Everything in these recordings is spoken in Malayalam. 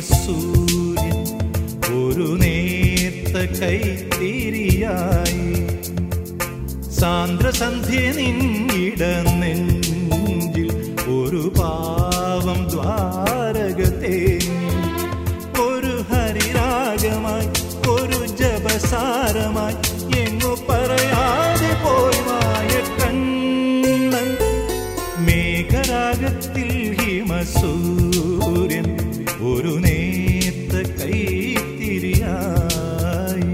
ഹിമസൂര്യൻ ഒരു നേർത്ത കൈത്തിരിയായി സാന്ദ്രസന്ധ്യ നിന്നിട നെഞ്ചിൽ ഒരു പാവം ദ്വാരക തേങ്ങി ഒരു ഹരിരാഗമായി ഒരു ജപസാരമായി എങ്ങു പറയാതെ പോയി മായ കണ്ണൻ മേഘരാഗത്തിൽ ഹിമസൂര്യൻ ഒരു നേർത്ത കൈത്തിരിയായി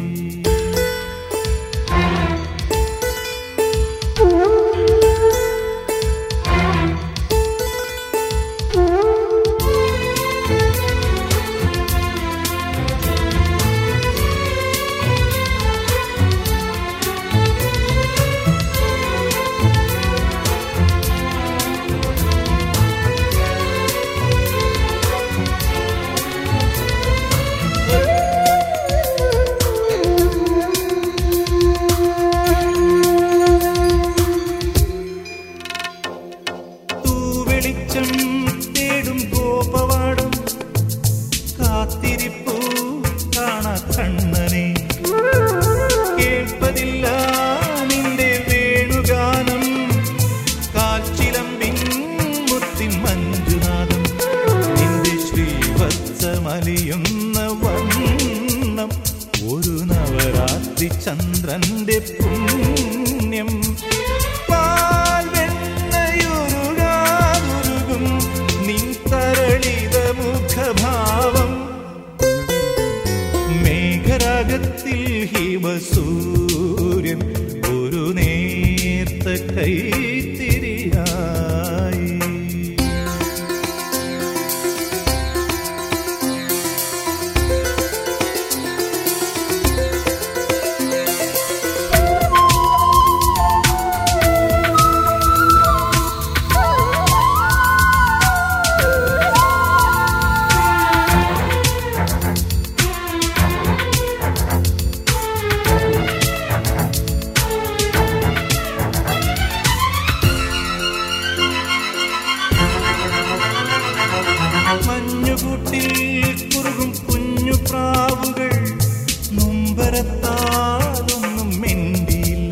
തൂവെളിച്ചം തേടും ഗോപവാടം കാത്തിരിപ്പൂ കാണാ കണ്ണനെ കേൾപ്പതില്ല നിന്റെ വേണുഗാനം കാൽച്ചിലമ്പിൻ മുത്തിൻ മഞ്ജുനാഥം നിന്റെ ശ്രീവത്സമലിയുന്ന വണ്ണം ഒരു നവരാത്രി ചന്ദ്രന്റെ പുണ്യം പാൽ വെണ്ണയുരുകാതുരുകും നിൻ തരളിത മുഖഭാവം മേഘരാഗത്തിൽ ഹിമസൂര്യൻ ഒരു നേർത്ത കൈത്തിരിയായി മഞ്ഞുകൂട്ടിൽ കുറുകും കുഞ്ഞു പ്രാവുകൾ നൊമ്പരത്താലൊന്നും മിണ്ടിയില്ല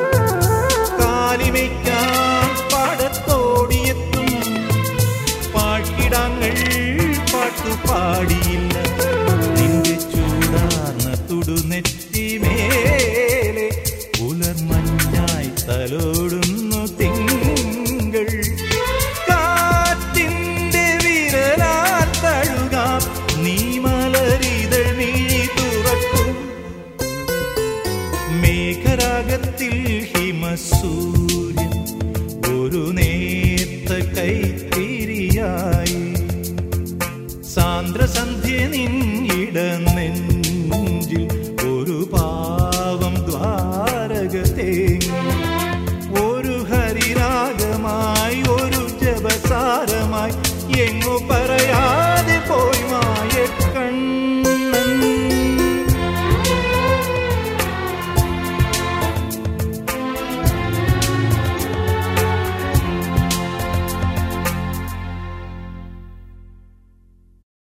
കാലിമയ്ക്കാൻ പാടത്തോടിയെത്തും പാഴ്കിടാങ്ങൾ പാട്ടുപാടിയില്ല നിന്റെ ചൂടാർന്ന തുടുനെറ്റിമേലെ പുലർമഞ്ഞായി തലോടുന്നു തിങ്കൾ കാറ്റിന്റെ വിരലാൽ തഴുകാം നീ മലരിതൾ മിഴി തുറക്കും മേഘരാഗത്തിൽ ഹിമസൂര്യൻ ഒരു നേർത്ത കൈത്തിരിയായി സാന്ദ്രസന്ധ്യ നിന്നിട നെഞ്ചിൽ ഒരു പാവം ദ്വാരക തേങ്ങി ഒരു ഹരിരാഗമായി ഒരു ജപസാരമായി എങ്ങു പറയാ